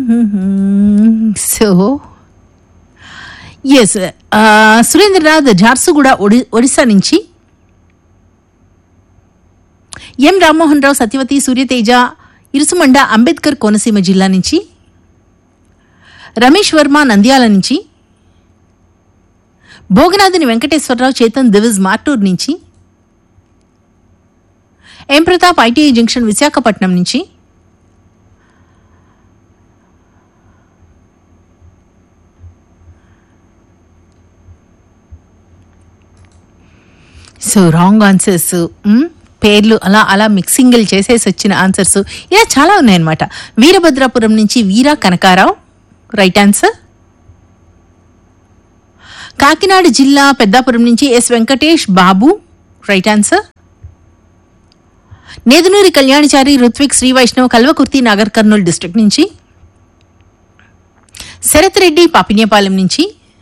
so S Surendranath Jharsuguda ఒడి ఒడిశా నుంచి M Rammohan రావు సత్యవతి సూర్యతేజ ఇరుసుమండ అంబేద్కర్ కోనసీమ జిల్లా నుంచి రమేష్ వర్మ నంద్యాల నుంచి భోగనాథుని వెంకటేశ్వరరావు చేతన్ దివిజ్ మార్టూర్ నుంచి M Pratap ITI junction Visakhapatnam నుంచి సో రాంగ్ ఆన్సర్స్ పేర్లు అలా అలా మిక్సింగ్లు చేసేసి వచ్చిన ఆన్సర్స్ ఇలా చాలా ఉన్నాయన్నమాట వీరభద్రాపురం నుంచి వీరా కనకారావు రైట్ ఆన్సర్ కాకినాడ జిల్లా పెద్దాపురం నుంచి S Venkatesh Babu right answer Nedunuri Kalyanachari Ruthvik Sri Vaishnav Kalwakurthy Nagar Kurnool district నుంచి శరత్ రెడ్డి పాపిన్యపాలెం నుంచి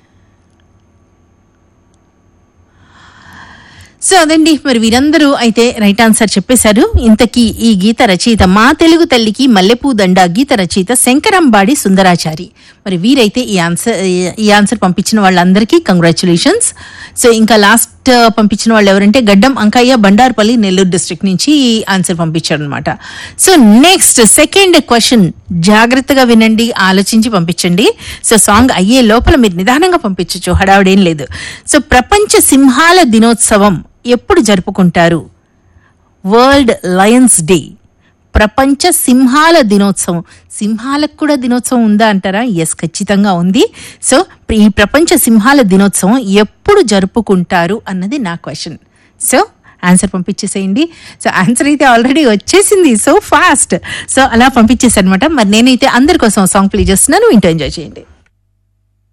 సో అదండి మరి వీరందరూ అయితే రైట్ ఆన్సర్ చెప్పేశారు ఇంతకీ ఈ గీత రచయిత మా తెలుగు తల్లికి మల్లెపూ దండ గీత రచయిత శంకరంబాడి సుందరాచారి మరి వీరైతే ఈ ఆన్సర్ ఈ ఆన్సర్ పంపించిన వాళ్ళందరికీ కంగ్రాచులేషన్స్ సో ఇంకా లాస్ట్ పంపించిన వాళ్ళు ఎవరంటే గడ్డం అంకయ్య బండార్పల్లి నెల్లూరు డిస్ట్రిక్ట్ నుంచి ఈ ఆన్సర్ పంపించారు అనమాట సో నెక్స్ట్ సెకండ్ క్వశ్చన్ జాగ్రత్తగా వినండి ఆలోచించి పంపించండి సో సాంగ్ అయ్యే లోపల మీరు నిదానంగా పంపించచ్చు హడావుడేం లేదు సో ప్రపంచ సింహాల దినోత్సవం ఎప్పుడు జరుపుకుంటారు వరల్డ్ లయన్స్ డే ప్రపంచ సింహాల దినోత్సవం సింహాలకు కూడా దినోత్సవం ఉందా అంటారా ఎస్ ఖచ్చితంగా ఉంది సో ఈ ప్రపంచ సింహాల దినోత్సవం ఎప్పుడు జరుపుకుంటారు అన్నది నా క్వశ్చన్ సో ఆన్సర్ పంపించేసేయండి సో ఆన్సర్ అయితే ఆల్రెడీ వచ్చేసింది సో ఫాస్ట్ సో అలా పంపించేసారనమాట మరి నేనైతే అందరి కోసం సాంగ్ ప్లే చేస్తున్నాను ఇంటో ఎంజాయ్ చేయండి